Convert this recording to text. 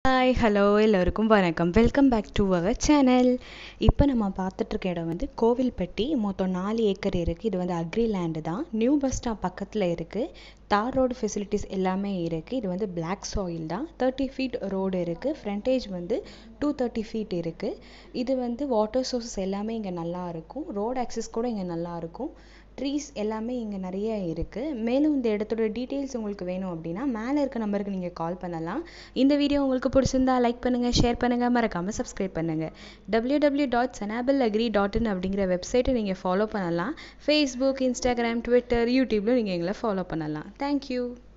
hi hello எல்லோருக்கும் வணக்கம் welcome back to our channel இப்போ நம்ம பார்த்துட்ருக்க இடம் வந்து கோவில்பட்டி மொத்தம் நாலு ஏக்கர் இருக்குது இது வந்து அக்ரி லேண்டு தான் நியூ பஸ் ஸ்டாப் பக்கத்தில் இருக்குது தார் ரோடு ஃபெசிலிட்டிஸ் எல்லாமே இருக்குது இது வந்து பிளாக் சாயில் தான் தேர்ட்டி ஃபீட் ரோடு இருக்குது ஃப்ரண்டேஜ் வந்து டூ தேர்ட்டி ஃபீட் இருக்குது இது வந்து வாட்டர் சோர்ஸஸ் எல்லாமே இங்கே நல்லா இருக்கும் ரோடு ஆக்சஸ் கூட இங்கே நல்லா இருக்கும் ட்ரீஸ் எல்லாமே இங்கே நிறைய இருக்குது மேலும் இந்த இடத்தோட டீட்டெயில்ஸ் உங்களுக்கு வேணும் அப்படின்னா மேலே இருக்க நம்பருக்கு நீங்கள் கால் பண்ணலாம் இந்த வீடியோ உங்களுக்கு பிடிச்சிருந்தா லைக் பண்ணுங்கள் ஷேர் பண்ணுங்கள் மறக்காமல் சப்ஸ்கிரைப் பண்ணுங்கள் டபிள்யூ டபிள்யூ டாட் சனாபிள் அக்ரி டாட் இன் அப்படிங்கிற வெப்சைட்டை நீங்கள் ஃபாலோ பண்ணலாம் ஃபேஸ்புக் இன்ஸ்டாகிராம் ட்விட்டர் யூடியூப்லையும் நீங்கள் எங்களை ஃபாலோ பண்ணலாம் தேங்க்யூ